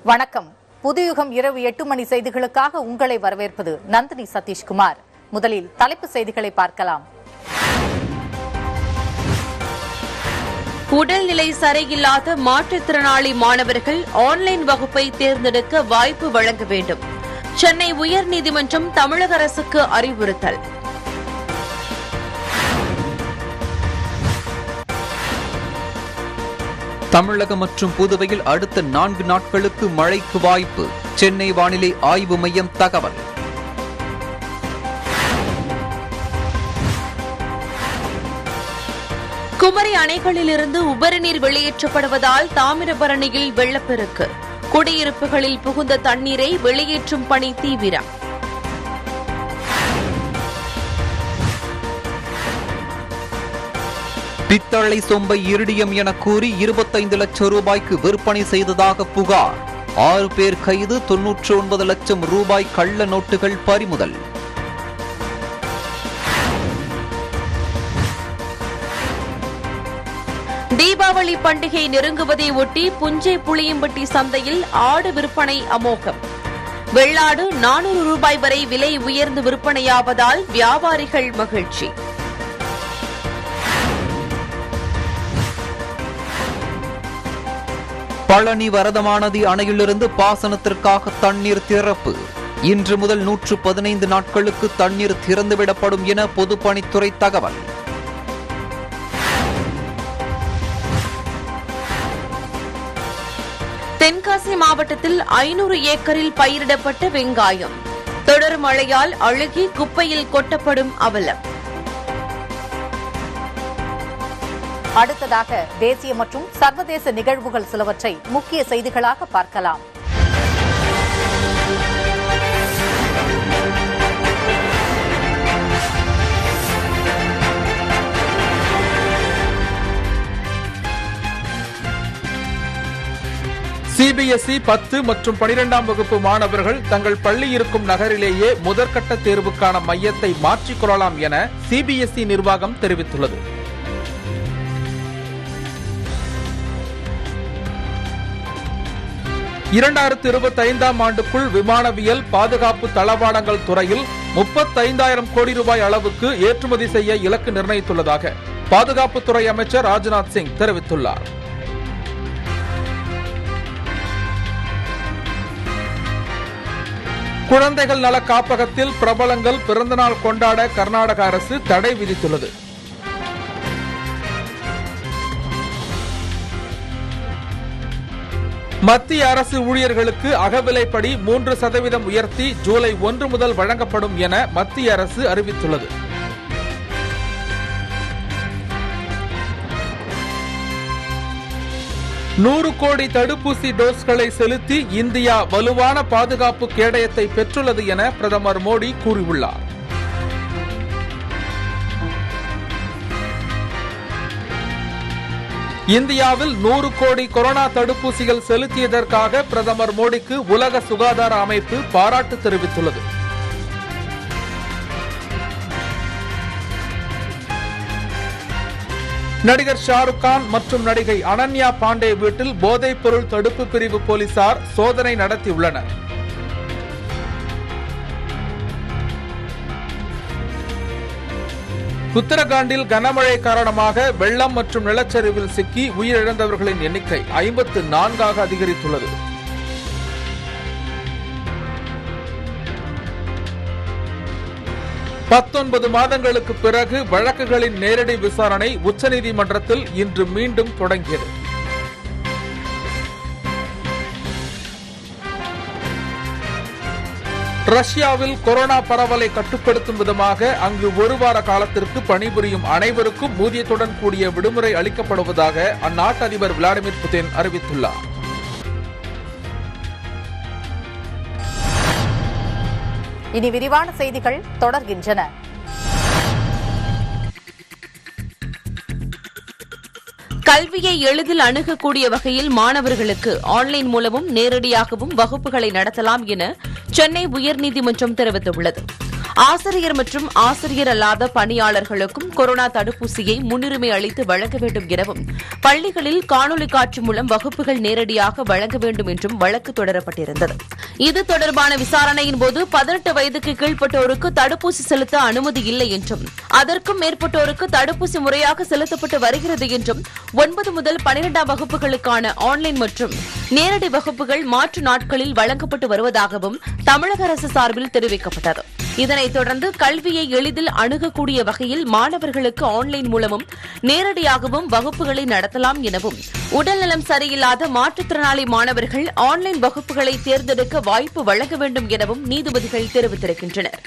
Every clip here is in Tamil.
வணக்கம் புதுயுகம் இரவு எட்டு மணி செய்திகளுக்காக உங்களை வரவேற்பது நந்தினி சதீஷ்குமார் முதலில் தலைப்பு செய்திகளை பார்க்கலாம் உடல்நிலை சரியில்லாத மாற்றுத்திறனாளி மாணவர்கள் ஆன்லைன் வகுப்பை தேர்ந்தெடுக்க வாய்ப்பு வழங்க வேண்டும் சென்னை உயர்நீதிமன்றம் தமிழக அரசுக்கு அறிவுறுத்தல் தமிழகம் மற்றும் புதுவையில் அடுத்த நான்கு நாட்களுக்கு மழைக்கு வாய்ப்பு சென்னை வானிலை ஆய்வு மையம் தகவல் குமரி அணைகளிலிருந்து உபரிநீர் வெளியேற்றப்படுவதால் தாமிரபரணியில் வெள்ளப்பெருக்கு குடியிருப்புகளில் புகுந்த தண்ணீரை வெளியேற்றும் பணி தீவிரம் பித்தளை சொம்பை இருடியம் என கூறி இருபத்தைந்து லட்சம் ரூபாய்க்கு விற்பனை செய்ததாக புகார் ஆறு பேர் கைது தொன்னூற்று ஒன்பது லட்சம் ரூபாய் கள்ள நோட்டுகள் பறிமுதல் தீபாவளி பண்டிகை நெருங்குவதை ஒட்டி புஞ்சை புளியம்பட்டி சந்தையில் ஆடு விற்பனை அமோகம் வெள்ளாடு நானூறு ரூபாய் வரை விலை உயர்ந்து விற்பனையாவதால் வியாபாரிகள் மகிழ்ச்சி பழனி வரதமானதி அணையிலிருந்து பாசனத்திற்காக தண்ணீர் திறப்பு இன்று முதல் நூற்று பதினைந்து நாட்களுக்கு தண்ணீர் திறந்துவிடப்படும் என பொதுப்பணித்துறை தகவல் தென்காசி மாவட்டத்தில் ஐநூறு ஏக்கரில் பயிரிடப்பட்ட வெங்காயம் தொடர் மழையால் அழுகி குப்பையில் கொட்டப்படும் அவலம் அடுத்ததாக தேசிய மற்றும் சர்வதேச நிகழ்வுகள் சிலவற்றை முக்கிய செய்திகளாக பார்க்கலாம் சிபிஎஸ்இ பத்து மற்றும் பனிரெண்டாம் வகுப்பு மாணவர்கள் தங்கள் பள்ளி இருக்கும் நகரிலேயே முதற்கட்ட தேர்வுக்கான மையத்தை மாற்றிக் கொள்ளலாம் என சிபிஎஸ்இ நிர்வாகம் தெரிவித்துள்ளது இரண்டாயிரத்தி இருபத்தி ஐந்தாம் ஆண்டுக்குள் விமானவியல் பாதுகாப்பு தளவாடங்கள் துறையில் முப்பத்தைந்தாயிரம் கோடி ரூபாய் அளவுக்கு ஏற்றுமதி செய்ய இலக்கு நிர்ணயித்துள்ளதாக பாதுகாப்புத்துறை அமைச்சர் ராஜ்நாத் சிங் தெரிவித்துள்ளார் குழந்தைகள் நல காப்பகத்தில் பிரபலங்கள் பிறந்தநாள் கொண்டாட கர்நாடக அரசு தடை விதித்துள்ளது மத்திய அரசு ஊழியர்களுக்கு அகவிலைப்படி மூன்று சதவீதம் உயர்த்தி ஜூலை ஒன்று முதல் வழங்கப்படும் என மத்திய அரசு அறிவித்துள்ளது நூறு கோடி தடுப்பூசி டோஸ்களை செலுத்தி இந்தியா வலுவான பாதுகாப்பு கேடயத்தை பெற்றுள்ளது என பிரதமர் மோடி கூறியுள்ளார் இந்தியாவில் நூறு கோடி கொரோனா தடுப்பூசிகள் செலுத்தியதற்காக பிரதமர் மோடிக்கு உலக சுகாதார அமைப்பு பாராட்டு தெரிவித்துள்ளது நடிகர் ஷாருக் கான் மற்றும் நடிகை அனன்யா பாண்டே வீட்டில் போதைப் பொருள் தடுப்பு பிரிவு போலீசார் சோதனை நடத்தியுள்ளனர் உத்தரகாண்டில் கனமழை காரணமாக வெள்ளம் மற்றும் நிலச்சரிவில் சிக்கி உயிரிழந்தவர்களின் எண்ணிக்கை ஐம்பத்து நான்காக அதிகரித்துள்ளது பத்தொன்பது மாதங்களுக்கு பிறகு வழக்குகளின் நேரடி விசாரணை உச்சநீதிமன்றத்தில் இன்று மீண்டும் தொடங்கியது ரஷ்யாவில் கொரோனா பரவலை கட்டுப்படுத்தும் விதமாக அங்கு ஒரு வார காலத்திற்கு பணிபுரியும் அனைவருக்கும் ஊதியத்துடன் கூடிய விடுமுறை அளிக்கப்படுவதாக அந்நாட்டு அதிபர் விளாடிமிர் புதின் அறிவித்துள்ளார் இனி விரிவான செய்திகள் தொடர்கின்றன கல்வியை எளிதில் அணுகக்கூடிய வகையில் மாணவர்களுக்கு ஆன்லைன் மூலமும் நேரடியாகவும் வகுப்புகளை நடத்தலாம் என சென்னை உயர்நீதிமன்றம் தெரிவித்துள்ளது ஆசிரியர் மற்றும் ஆசிரியர் அல்லாத பணியாளர்களுக்கும் கொரோனா தடுப்பூசியை முன்னுரிமை அளித்து வழங்க வேண்டும் எனவும் பள்ளிகளில் காணொலி காட்சி மூலம் வகுப்புகள் நேரடியாக வழங்க வேண்டும் என்றும் வழக்கு தொடரப்பட்டிருந்தது இது தொடர்பான விசாரணையின் போது பதினெட்டு வயதுக்கு கீழ்ப்பட்டோருக்கு தடுப்பூசி செலுத்த அனுமதி இல்லை என்றும் அதற்கும் மேற்பட்டோருக்கு தடுப்பூசி முறையாக செலுத்தப்பட்டு வருகிறது என்றும் ஒன்பது முதல் பனிரெண்டாம் வகுப்புகளுக்கான ஆன்லைன் மற்றும் நேரடி வகுப்புகள் மாற்று நாட்களில் வழங்கப்பட்டு வருவதாகவும் தமிழக அரசு சார்பில் தெரிவிக்கப்பட்டது இதனைத் தொடர்ந்து கல்வியை எளிதில் அணுகக்கூடிய வகையில் மாணவர்களுக்கு ஆன்லைன் மூலமும் நேரடியாகவும் வகுப்புகளை நடத்தலாம் எனவும் உடல்நலம் சரியில்லாத மாற்றுத்திறனாளி மாணவர்கள் ஆன்லைன் வகுப்புகளை தேர்ந்தெடுக்க வாய்ப்பு வழங்க வேண்டும் எனவும் நீதிபதிகள் தெரிவித்திருக்கின்றனர்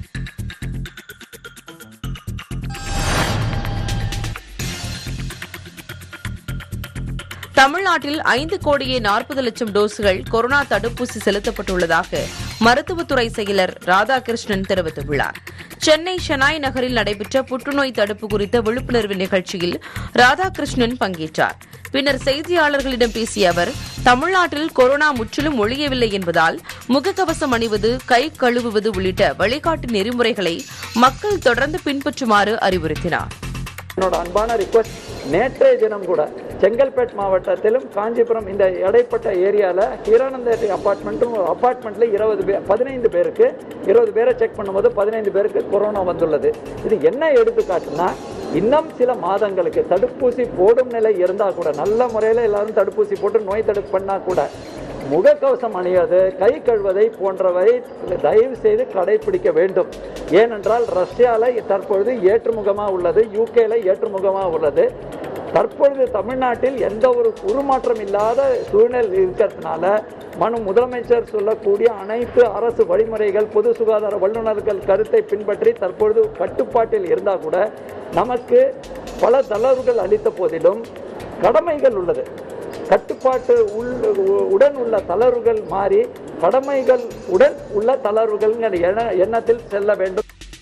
தமிழ்நாட்டில் ஐந்து கோடியே நாற்பது லட்சம் டோஸ்கள் கொரோனா தடுப்பூசி செலுத்தப்பட்டுள்ளதாக மருத்துவத்துறை செயலர் ராதாகிருஷ்ணன் தெரிவித்துள்ளார் சென்னை ஷெனாய் நகரில் நடைபெற்ற புற்றுநோய் தடுப்பு குறித்த விழிப்புணர்வு நிகழ்ச்சியில் ராதாகிருஷ்ணன் பங்கேற்றார் பின்னர் செய்தியாளர்களிடம் பேசிய அவர் தமிழ்நாட்டில் கொரோனா முற்றிலும் ஒழியவில்லை என்பதால் முகக்கவசம் அணிவது கை கழுவுவது உள்ளிட்ட வழிகாட்டு நெறிமுறைகளை மக்கள் தொடர்ந்து பின்பற்றுமாறு அறிவுறுத்தினார் என்னோட அன்பான ரிக்வஸ்ட் நேற்றைய தினம் கூட செங்கல்பேட் மாவட்டத்திலும் காஞ்சிபுரம் இந்த இடைப்பட்ட ஏரியாவில் ஹீரானந்தேட்டி அப்பார்ட்மெண்ட்டும் அப்பார்ட்மெண்ட்டில் இருபது பேர் பதினைந்து பேருக்கு இருபது பேரை செக் பண்ணும்போது பதினைந்து பேருக்கு கொரோனா வந்துள்ளது இது என்ன எடுத்துக்காட்டுனா இன்னும் சில மாதங்களுக்கு தடுப்பூசி போடும் நிலை இருந்தால் கூட நல்ல முறையில் எல்லாரும் தடுப்பூசி போட்டு நோய் தடுப்பு பண்ணால் கூட முகக்கவசம் அணிவது கை கழுவதை போன்றவை தயவு செய்து கடைபிடிக்க வேண்டும் ஏனென்றால் ரஷ்யாவில் தற்பொழுது ஏற்றுமுகமாக உள்ளது யூகேல ஏற்றுமுகமாக உள்ளது தற்பொழுது தமிழ்நாட்டில் எந்த ஒரு உருமாற்றம் இல்லாத சூழ்நிலை இருக்கிறதுனால மனு முதலமைச்சர் சொல்லக்கூடிய அனைத்து அரசு வழிமுறைகள் பொது சுகாதார வல்லுநர்கள் கருத்தை பின்பற்றி தற்பொழுது கட்டுப்பாட்டில் இருந்தால் கூட நமக்கு பல தளர்வுகள் அளித்த போதிலும் கடமைகள் உள்ளது கட்டுப்பாட்டு உள் உடன் உள்ள தளர்வுகள் மாறி கடமைகள் உடன் உள்ள தளர்வுகள் எண்ணத்தில் செல்ல வேண்டும்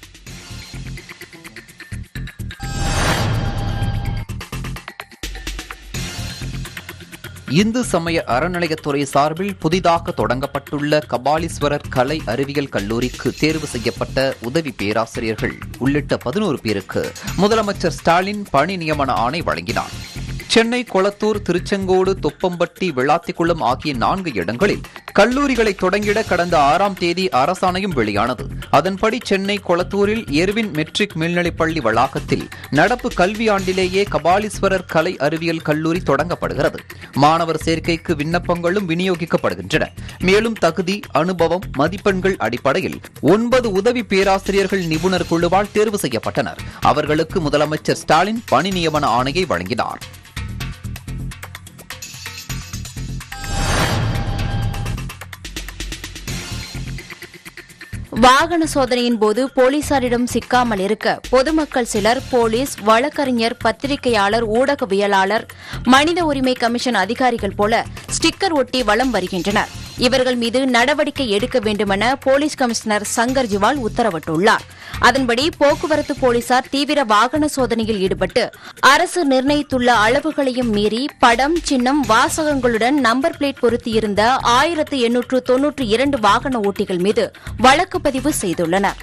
இந்து சமய அறநிலையத்துறை சார்பில் புதிதாக தொடங்கப்பட்டுள்ள கபாலீஸ்வரர் கலை அறிவியல் கல்லூரிக்கு தேர்வு செய்யப்பட்ட உதவி பேராசிரியர்கள் உள்ளிட்ட பதினோரு பேருக்கு முதலமைச்சர் ஸ்டாலின் பணி நியமன ஆணை வழங்கினார் சென்னை கொளத்தூர் திருச்செங்கோடு தொப்பம்பட்டி விளாத்திக்குளம் ஆகிய நான்கு இடங்களில் கல்லூரிகளை தொடங்கிட கடந்த ஆறாம் தேதி அரசாணையும் வெளியானது அதன்படி சென்னை கொளத்தூரில் எர்வின் மெட்ரிக் மேல்நிலைப்பள்ளி வளாகத்தில் நடப்பு கல்வியாண்டிலேயே கபாலீஸ்வரர் கலை அறிவியல் கல்லூரி தொடங்கப்படுகிறது மாணவர் சேர்க்கைக்கு விண்ணப்பங்களும் விநியோகிக்கப்படுகின்றன மேலும் தகுதி அனுபவம் மதிப்பெண்கள் அடிப்படையில் ஒன்பது உதவி பேராசிரியர்கள் நிபுணர் குழுவால் தேர்வு செய்யப்பட்டனர் அவர்களுக்கு முதலமைச்சர் ஸ்டாலின் பணி நியமன ஆணையை வழங்கினார் வாகன சோதனையின் போது போலீசாரிடம் சிக்காமல் இருக்க பொதுமக்கள் சிலர் போலீஸ் வழக்கறிஞர் பத்திரிகையாளர் ஊடகவியலாளர் மனித உரிமை கமிஷன் அதிகாரிகள் போல ஸ்டிக்கர் ஒட்டி வலம் வருகின்றனர் இவர்கள் மீது நடவடிக்கை எடுக்க வேண்டுமென போலீஸ் கமிஷனர் சங்கர் ஜிவால் உத்தரவிட்டுள்ளார் அதன்படி போக்குவரத்து போலீசார் தீவிர வாகன சோதனையில் ஈடுபட்டு அரசு நிர்ணயித்துள்ள அளவுகளையும் மீறி படம் சின்னம் வாசகங்களுடன் நம்பர் பிளேட் பொருத்தியிருந்த ஆயிரத்து எண்ணூற்று தொன்னூற்று இரண்டு வாகன ஓட்டிகள் மீது வழக்கு பதிவு செய்துள்ளனர்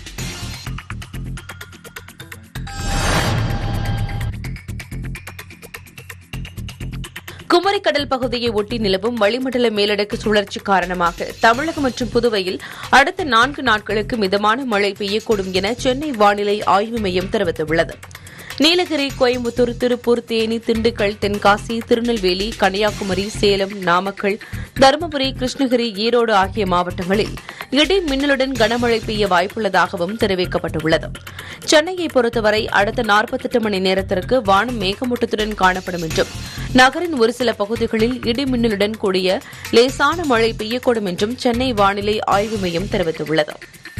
குமரிக்கடல் பகுதியை ஒட்டி நிலவும் வளிமண்டல மேலடுக்கு சுழற்சி காரணமாக தமிழகம் மற்றும் புதுவையில் அடுத்த நான்கு நாட்களுக்கு மிதமான மழை பெய்யக்கூடும் என சென்னை வானிலை ஆய்வு மையம் தெரிவித்துள்ளது நீலகிரி கோயம்புத்தூர் திருப்பூர் தேனி திண்டுக்கல் தென்காசி திருநெல்வேலி கன்னியாகுமரி சேலம் நாமக்கல் தருமபுரி கிருஷ்ணகிரி ஈரோடு ஆகிய மாவட்டங்களில் இடி மின்னலுடன் கனமழை பெய்ய வாய்ப்புள்ளதாகவும் தெரிவிக்கப்பட்டுள்ளது சென்னையை பொறுத்தவரை அடுத்த நாற்பத்தெட்டு மணி நேரத்திற்கு வானம் மேகமூட்டத்துடன் காணப்படும் என்றும் நகரின் ஒரு சில பகுதிகளில் இடி மின்னலுடன் கூடிய லேசான மழை பெய்யக்கூடும் என்றும் சென்னை வானிலை ஆய்வு மையம் தெரிவித்துள்ளது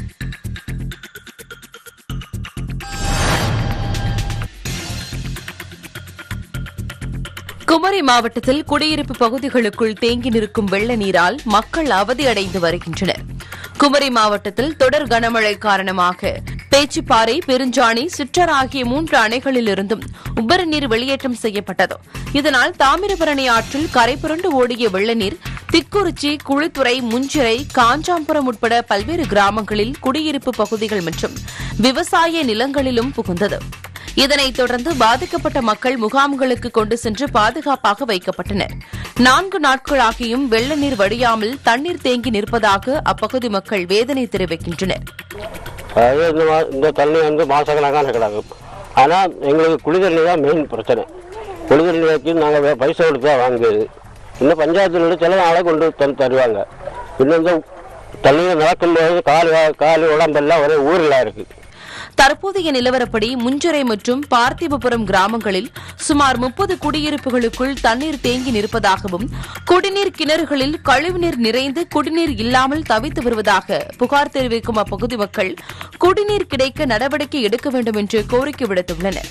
குமரி மாவட்டத்தில் குடியிருப்பு பகுதிகளுக்குள் தேங்கி நிற்கும் வெள்ள நீரால் மக்கள் அவதியடைந்து வருகின்றனர் குமரி மாவட்டத்தில் தொடர் கனமழை காரணமாக பேச்சிப்பாறை பெருஞ்சாணி சிற்றர் ஆகிய மூன்று அணைகளிலிருந்தும் உபரி நீர் வெளியேற்றம் செய்யப்பட்டது இதனால் தாமிரபரணி ஆற்றில் கரை புரண்டு ஓடிய வெள்ள நீர் திக்குறிச்சி குழித்துறை முஞ்சிறை காஞ்சாம்புரம் உட்பட பல்வேறு கிராமங்களில் குடியிருப்பு பகுதிகள் மற்றும் விவசாய நிலங்களிலும் புகுந்தது இதனைத் தொடர்ந்து பாதிக்கப்பட்ட மக்கள் முகாம்களுக்கு கொண்டு சென்று பாதுகாப்பாக வைக்கப்பட்டனர் நான்கு நாட்களாகியும் வெள்ள நீர் வடியாமல் தண்ணீர் தேங்கி நிற்பதாக அப்பகுதி மக்கள் வேதனை தெரிவிக்கின்றனர் அதாவது இந்த மா இந்த தண்ணி வந்து மாதக்கணக்கான கிடக்கும் ஆனால் எங்களுக்கு குளிதண்ணி தான் மெயின் பிரச்சனை குளிதண்ணி வச்சு நாங்கள் பைசா கொடுத்து தான் வாங்குது இன்னும் பஞ்சாயத்தில் சில நாளை கொண்டு தந்து தருவாங்க இன்னும் இந்த தண்ணியில் நடக்கும்போது கால் வா- கால் உடம்பெல்லாம் ஒரே ஊரில் இருக்குது தற்போதைய நிலவரப்படி முஞ்சிறை மற்றும் பார்த்திபபுரம் கிராமங்களில் சுமார் முப்பது குடியிருப்புகளுக்குள் தண்ணீர் தேங்கி நிற்பதாகவும் குடிநீர் கிணறுகளில் கழிவுநீர் நிறைந்து குடிநீர் இல்லாமல் தவித்து வருவதாக புகார் தெரிவிக்கும் அப்பகுதி மக்கள் குடிநீர் கிடைக்க நடவடிக்கை எடுக்க வேண்டும் என்று கோரிக்கை விடுத்துள்ளனர்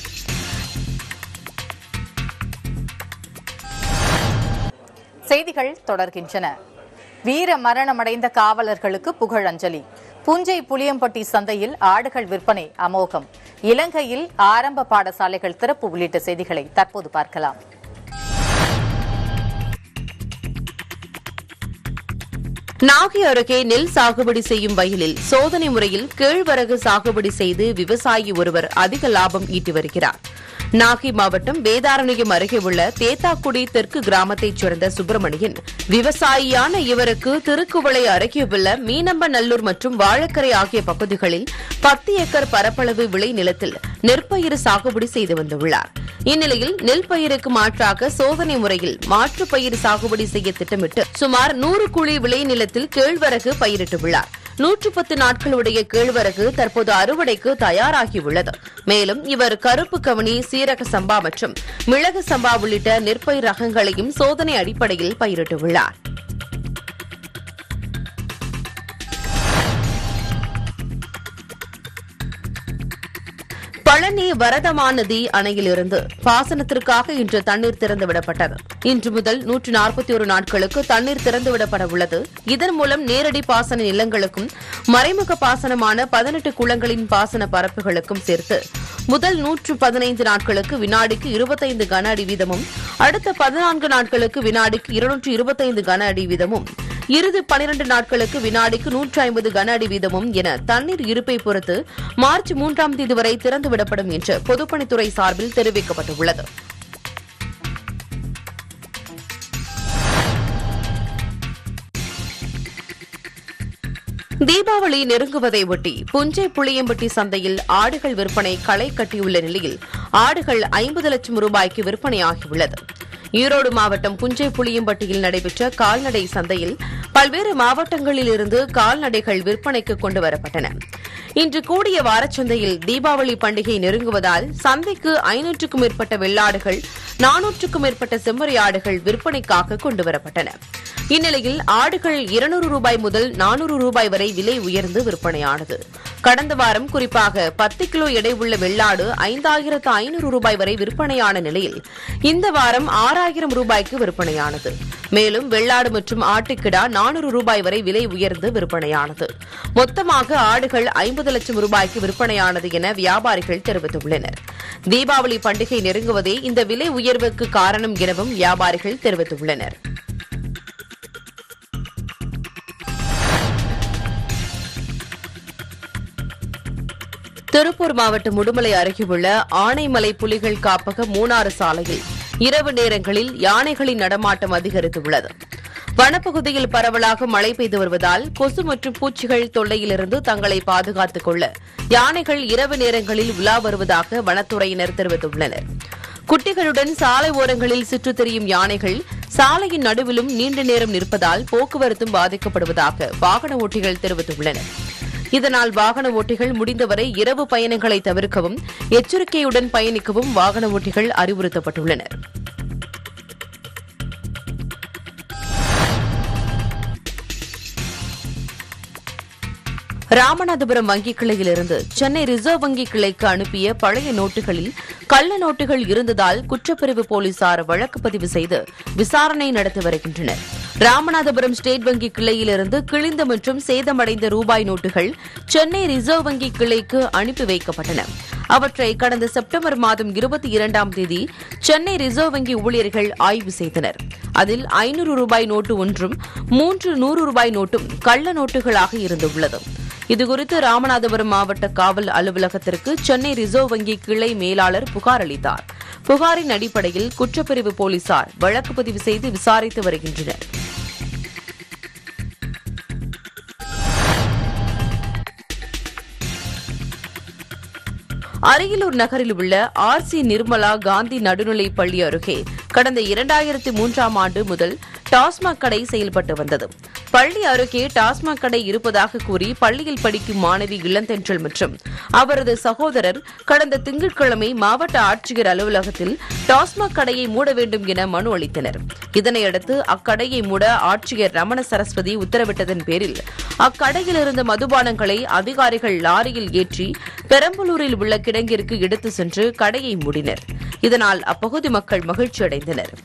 செய்திகள் தொடர்கின்றன வீர மரணமடைந்த காவலர்களுக்கு புகழஞ்சலி புஞ்சை புளியம்பட்டி சந்தையில் ஆடுகள் விற்பனை அமோகம் இலங்கையில் ஆரம்ப பாடசாலைகள் திறப்பு உள்ளிட்ட செய்திகளை தற்போது பார்க்கலாம் நாகை அருகே நெல் சாகுபடி செய்யும் வயலில் சோதனை முறையில் கேழ்வரகு சாகுபடி செய்து விவசாயி ஒருவர் அதிக லாபம் ஈட்டி வருகிறார் நாகை மாவட்டம் வேதாரண்யம் அருகே உள்ள தேத்தாக்குடி தெற்கு கிராமத்தைச் சேர்ந்த சுப்பிரமணியன் விவசாயியான இவருக்கு திருக்குவளை அருகே உள்ள மீனம்பநல்லூர் மற்றும் வாழக்கரை ஆகிய பகுதிகளில் பத்து ஏக்கர் பரப்பளவு விளை நிலத்தில் நெற்பயிர் சாகுபடி செய்து வந்துள்ளார் இந்நிலையில் நெல் பயிருக்கு மாற்றாக சோதனை முறையில் மாற்றுப் பயிர் சாகுபடி செய்ய திட்டமிட்டு சுமார் நூறு குழி விளை நிலத்தில் கேழ்வரகு பயிரிட்டுள்ளார் நூற்று பத்து நாட்களுடைய கேழ்வரகு தற்போது அறுவடைக்கு தயாராகியுள்ளது மேலும் இவர் கருப்பு கவனி சீரக சம்பா மற்றும் மிளகு சம்பா உள்ளிட்ட நெற்பயிர் ரகங்களையும் சோதனை அடிப்படையில் பயிரிட்டுள்ளார் பழனி வரதமா நதி அணையிலிருந்து பாசனத்திற்காக இன்று தண்ணீர் திறந்துவிடப்பட்டது இன்று முதல் நூற்று நாற்பத்தி ஒரு நாட்களுக்கு தண்ணீர் திறந்துவிடப்பட உள்ளது இதன் மூலம் நேரடி பாசன நிலங்களுக்கும் மறைமுக பாசனமான பதினெட்டு குளங்களின் பாசன பரப்புகளுக்கும் சேர்த்து முதல் நூற்று பதினைந்து நாட்களுக்கு வினாடிக்கு இருபத்தைந்து கன அடி வீதமும் அடுத்த பதினான்கு நாட்களுக்கு வினாடிக்கு இருநூற்று இருபத்தைந்து கன அடி வீதமும் இறுதி பனிரண்டு நாட்களுக்கு வினாடிக்கு நூற்று ஐம்பது கன அடி வீதமும் என தண்ணீர் இருப்பை பொறுத்து மார்ச் மூன்றாம் தேதி வரை திறந்துவிடப்படும் என்று பொதுப்பணித்துறை சார்பில் தெரிவிக்கப்பட்டுள்ளது தீபாவளி நெருங்குவதை ஒட்டி புஞ்சை புளியம்பட்டி சந்தையில் ஆடுகள் விற்பனை களை கட்டியுள்ள நிலையில் ஆடுகள் ஐம்பது லட்சம் ரூபாய்க்கு விற்பனையாகியுள்ளது ஈரோடு மாவட்டம் புஞ்சை புளியம்பட்டியில் நடைபெற்ற கால்நடை சந்தையில் பல்வேறு மாவட்டங்களில் இருந்து கால்நடைகள் விற்பனைக்கு கொண்டு வரப்பட்டன இன்று கூடிய வாரச்சந்தையில் தீபாவளி பண்டிகை நெருங்குவதால் சந்தைக்கு ஐநூற்றுக்கும் மேற்பட்ட வெள்ளாடுகள் நானூற்றுக்கும் மேற்பட்ட செம்மறி ஆடுகள் விற்பனைக்காக கொண்டுவரப்பட்டன இந்நிலையில் ஆடுகள் இருநூறு ரூபாய் முதல் நானூறு ரூபாய் வரை விலை உயர்ந்து விற்பனையானது கடந்த வாரம் குறிப்பாக பத்து கிலோ எடை உள்ள வெள்ளாடு ஐந்தாயிரத்து ஐநூறு ரூபாய் வரை விற்பனையான நிலையில் இந்த வாரம் ஆறாயிரம் ரூபாய்க்கு விற்பனையானது மேலும் வெள்ளாடு மற்றும் ஆட்டுக்கிடா நானூறு ரூபாய் வரை விலை உயர்ந்து விற்பனையானது மொத்தமாக ஆடுகள் ஐம்பது லட்சம் ரூபாய்க்கு விற்பனையானது என வியாபாரிகள் தெரிவித்துள்ளனர் தீபாவளி பண்டிகை நெருங்குவதே இந்த விலை உயர்வுக்கு காரணம் எனவும் வியாபாரிகள் தெரிவித்துள்ளனர் திருப்பூர் மாவட்டம் உடுமலை அருகே உள்ள ஆனைமலை புலிகள் காப்பக மூணாறு சாலையில் இரவு நேரங்களில் யானைகளின் நடமாட்டம் அதிகரித்துள்ளது வனப்பகுதியில் பரவலாக மழை பெய்து வருவதால் கொசு மற்றும் பூச்சிகள் தொல்லையிலிருந்து தங்களை பாதுகாத்துக் கொள்ள யானைகள் இரவு நேரங்களில் உலா வருவதாக வனத்துறையினர் தெரிவித்துள்ளனர் குட்டிகளுடன் சாலை ஓரங்களில் சுற்றித் திரியும் யானைகள் சாலையின் நடுவிலும் நீண்ட நேரம் நிற்பதால் போக்குவரத்தும் பாதிக்கப்படுவதாக வாகன ஓட்டிகள் தெரிவித்துள்ளனர் இதனால் வாகன ஓட்டிகள் முடிந்தவரை இரவு பயணங்களை தவிர்க்கவும் எச்சரிக்கையுடன் பயணிக்கவும் வாகன ஓட்டிகள் அறிவுறுத்தப்பட்டுள்ளனர் ராமநாதபுரம் வங்கிக் கிளையிலிருந்து சென்னை ரிசர்வ் வங்கி கிளைக்கு அனுப்பிய பழைய நோட்டுகளில் கள்ள நோட்டுகள் இருந்ததால் குற்றப்பிரிவு போலீசார் வழக்கு பதிவு செய்து விசாரணை நடத்தி வருகின்றனர் ராமநாதபுரம் ஸ்டேட் வங்கி கிளையிலிருந்து கிழிந்த மற்றும் சேதமடைந்த ரூபாய் நோட்டுகள் சென்னை ரிசர்வ் வங்கி கிளைக்கு அனுப்பி வைக்கப்பட்டன அவற்றை கடந்த செப்டம்பர் மாதம் இருபத்தி இரண்டாம் தேதி சென்னை ரிசர்வ் வங்கி ஊழியர்கள் ஆய்வு செய்தனர் அதில் ஐநூறு ரூபாய் நோட்டு ஒன்றும் மூன்று நூறு ரூபாய் நோட்டும் கள்ள நோட்டுகளாக இருந்துள்ளது இதுகுறித்து ராமநாதபுரம் மாவட்ட காவல் அலுவலகத்திற்கு சென்னை ரிசர்வ் வங்கி கிளை மேலாளர் புகார் அளித்தார் புகாரின் அடிப்படையில் குற்றப்பிரிவு போலீசார் வழக்கு பதிவு செய்து விசாரித்து வருகின்றனர் அரியலூர் நகரில் உள்ள ஆர் சி நிர்மலா காந்தி நடுநிலைப் பள்ளி அருகே கடந்த இரண்டாயிரத்தி மூன்றாம் ஆண்டு முதல் டாஸ்மாக் கடை செயல்பட்டு வந்தது பள்ளி அருகே டாஸ்மாக் கடை இருப்பதாக கூறி பள்ளியில் படிக்கும் மாணவி இளந்தென்றல் மற்றும் அவரது சகோதரர் கடந்த திங்கட்கிழமை மாவட்ட ஆட்சியர் அலுவலகத்தில் டாஸ்மாக் கடையை மூட வேண்டும் என மனு அளித்தனர் இதனையடுத்து அக்கடையை மூட ஆட்சியர் ரமண சரஸ்வதி உத்தரவிட்டதன் பேரில் அக்கடையில் இருந்த மதுபானங்களை அதிகாரிகள் லாரியில் ஏற்றி பெரம்பலூரில் உள்ள கிடங்கிற்கு எடுத்து சென்று கடையை மூடினர் இதனால் அப்பகுதி மக்கள் மகிழ்ச்சியடைந்தனர்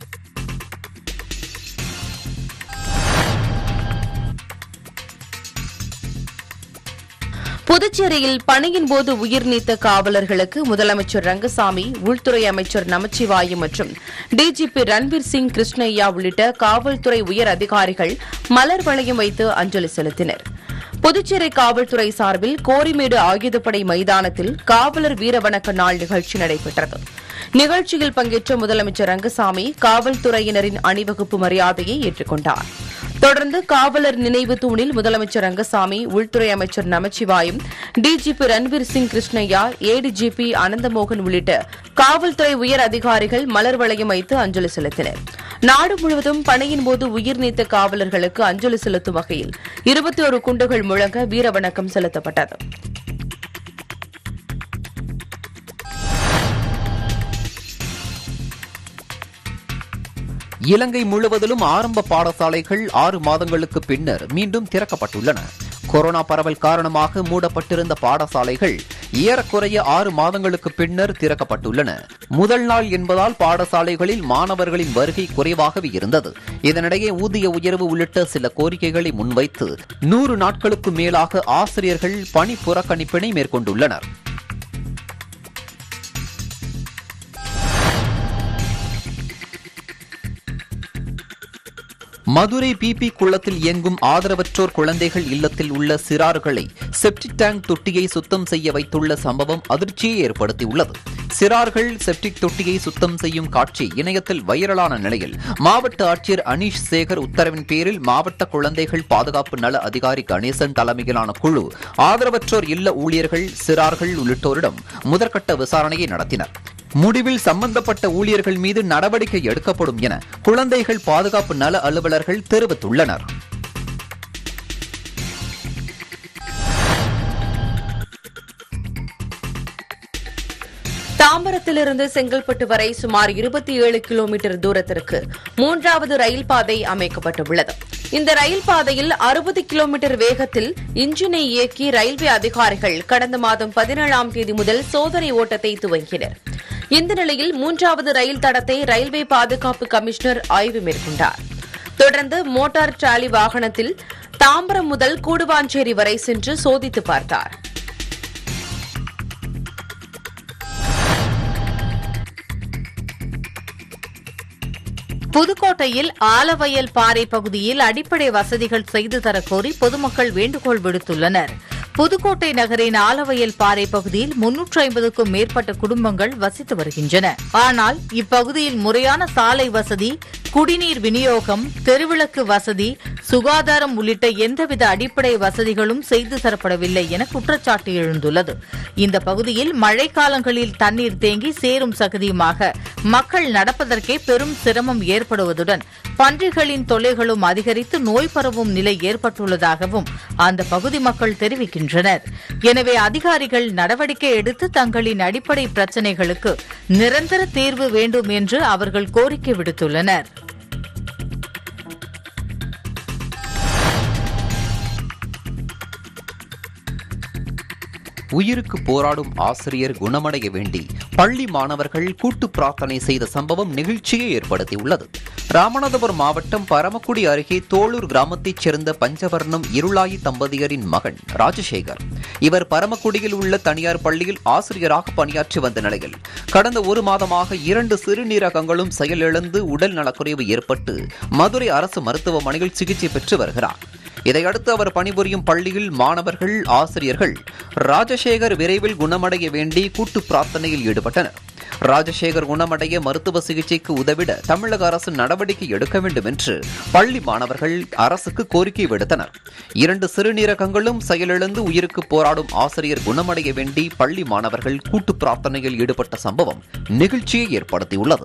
புதுச்சேரியில் பணியின் போது உயிர் நீத்த காவலர்களுக்கு முதலமைச்சர் ரங்கசாமி உள்துறை அமைச்சர் நமச்சிவாயம் மற்றும் டிஜிபி ரன்பீர் சிங் கிருஷ்ணய்யா உள்ளிட்ட காவல்துறை உயர் அதிகாரிகள் மலர் வளையம் வைத்து அஞ்சலி செலுத்தினர் புதுச்சேரி காவல்துறை சார்பில் கோரிமேடு ஆயுதப்படை மைதானத்தில் காவலர் வீரவணக்க நாள் நிகழ்ச்சி நடைபெற்றது நிகழ்ச்சியில் பங்கேற்ற முதலமைச்சர் ரங்கசாமி காவல்துறையினரின் அணிவகுப்பு மரியாதையை ஏற்றுக்கொண்டார் தொடர்ந்து காவலர் நினைவு தூணில் முதலமைச்சர் ரங்கசாமி உள்துறை அமைச்சர் நமச்சிவாயம் டிஜிபி ரன்வீர் சிங் கிருஷ்ணய்யா ஏடிஜிபி அனந்தமோகன் உள்ளிட்ட காவல்துறை உயர் அதிகாரிகள் மலர் வளையம் வைத்து அஞ்சலி செலுத்தினர் நாடு முழுவதும் பணியின் போது உயிர் நீத்த காவலர்களுக்கு அஞ்சலி செலுத்தும் வகையில் இருபத்தி ஒரு குண்டுகள் முழங்க வீரவணக்கம் செலுத்தப்பட்டது இலங்கை முழுவதிலும் ஆரம்ப பாடசாலைகள் ஆறு மாதங்களுக்கு பின்னர் மீண்டும் திறக்கப்பட்டுள்ளன கொரோனா பரவல் காரணமாக மூடப்பட்டிருந்த பாடசாலைகள் ஏறக்குறைய ஆறு மாதங்களுக்கு பின்னர் திறக்கப்பட்டுள்ளன முதல் நாள் என்பதால் பாடசாலைகளில் மாணவர்களின் வருகை குறைவாகவே இருந்தது இதனிடையே ஊதிய உயர்வு உள்ளிட்ட சில கோரிக்கைகளை முன்வைத்து நூறு நாட்களுக்கு மேலாக ஆசிரியர்கள் பணி புறக்கணிப்பினை மேற்கொண்டுள்ளனர் மதுரை பிபி குளத்தில் இயங்கும் ஆதரவற்றோர் குழந்தைகள் இல்லத்தில் உள்ள சிறார்களை செப்டிக் டேங்க் தொட்டியை சுத்தம் செய்ய வைத்துள்ள சம்பவம் அதிர்ச்சியை ஏற்படுத்தியுள்ளது சிறார்கள் செப்டிக் தொட்டியை சுத்தம் செய்யும் காட்சி இணையத்தில் வைரலான நிலையில் மாவட்ட ஆட்சியர் அனீஷ் சேகர் உத்தரவின் பேரில் மாவட்ட குழந்தைகள் பாதுகாப்பு நல அதிகாரி கணேசன் தலைமையிலான குழு ஆதரவற்றோர் இல்ல ஊழியர்கள் சிறார்கள் உள்ளிட்டோரிடம் முதற்கட்ட விசாரணையை நடத்தினர் முடிவில் சம்பந்தப்பட்ட ஊழியர்கள் மீது நடவடிக்கை எடுக்கப்படும் என குழந்தைகள் பாதுகாப்பு நல அலுவலர்கள் தெரிவித்துள்ளனர் தாம்பரத்திலிருந்து செங்கல்பட்டு வரை சுமார் இருபத்தி ஏழு கிலோமீட்டர் தூரத்திற்கு மூன்றாவது ரயில் பாதை அமைக்கப்பட்டுள்ளது இந்த ரயில் பாதையில் அறுபது கிலோமீட்டர் வேகத்தில் இன்ஜினை இயக்கி ரயில்வே அதிகாரிகள் கடந்த மாதம் பதினேழாம் தேதி முதல் சோதனை ஓட்டத்தை துவங்கினர் இந்த நிலையில் மூன்றாவது ரயில் தடத்தை ரயில்வே பாதுகாப்பு கமிஷனர் ஆய்வு மேற்கொண்டார் தொடர்ந்து மோட்டார் டிராலி வாகனத்தில் தாம்பரம் முதல் கூடுவாஞ்சேரி வரை சென்று சோதித்து பார்த்தார் புதுக்கோட்டையில் ஆலவயல் பாறை பகுதியில் அடிப்படை வசதிகள் செய்து தரக்கோரி பொதுமக்கள் வேண்டுகோள் விடுத்துள்ளனர் புதுக்கோட்டை நகரின் ஆலவயல் பாறை பகுதியில் முன்னூற்று ஐம்பதுக்கும் மேற்பட்ட குடும்பங்கள் வசித்து வருகின்றன ஆனால் இப்பகுதியில் முறையான சாலை வசதி குடிநீர் விநியோகம் தெருவிளக்கு வசதி சுகாதாரம் உள்ளிட்ட எந்தவித அடிப்படை வசதிகளும் செய்து தரப்படவில்லை என குற்றச்சாட்டு எழுந்துள்ளது இந்த பகுதியில் மழைக்காலங்களில் தண்ணீர் தேங்கி சேரும் சகதியுமாக மக்கள் நடப்பதற்கே பெரும் சிரமம் ஏற்படுவதுடன் பன்றிகளின் தொல்லைகளும் அதிகரித்து நோய் பரவும் நிலை ஏற்பட்டுள்ளதாகவும் அந்த பகுதி மக்கள் தெரிவிக்கின்றனர் எனவே அதிகாரிகள் நடவடிக்கை எடுத்து தங்களின் அடிப்படை பிரச்சினைகளுக்கு நிரந்தர தீர்வு வேண்டும் என்று அவர்கள் கோரிக்கை விடுத்துள்ளனர் உயிருக்கு போராடும் ஆசிரியர் குணமடைய வேண்டி பள்ளி மாணவர்கள் கூட்டு பிரார்த்தனை செய்த சம்பவம் நிகழ்ச்சியை ஏற்படுத்தியுள்ளது ராமநாதபுரம் மாவட்டம் பரமக்குடி அருகே தோளூர் கிராமத்தைச் சேர்ந்த பஞ்சவர்ணம் இருளாயி தம்பதியரின் மகன் ராஜசேகர் இவர் பரமக்குடியில் உள்ள தனியார் பள்ளியில் ஆசிரியராக பணியாற்றி வந்த நிலையில் கடந்த ஒரு மாதமாக இரண்டு சிறுநீரகங்களும் செயலிழந்து உடல் நலக்குறைவு ஏற்பட்டு மதுரை அரசு மருத்துவமனையில் சிகிச்சை பெற்று வருகிறார் இதையடுத்து அவர் பணிபுரியும் பள்ளியில் மாணவர்கள் ஆசிரியர்கள் ராஜசேகர் விரைவில் குணமடைய வேண்டி கூட்டு பிரார்த்தனையில் ஈடுபட்டனர் ராஜசேகர் குணமடைய மருத்துவ சிகிச்சைக்கு உதவிட தமிழக அரசு நடவடிக்கை எடுக்க வேண்டும் என்று பள்ளி மாணவர்கள் அரசுக்கு கோரிக்கை விடுத்தனர் இரண்டு சிறுநீரகங்களும் செயலிழந்து உயிருக்கு போராடும் ஆசிரியர் குணமடைய வேண்டி பள்ளி மாணவர்கள் கூட்டு பிரார்த்தனையில் ஈடுபட்ட சம்பவம் நிகழ்ச்சியை ஏற்படுத்தியுள்ளது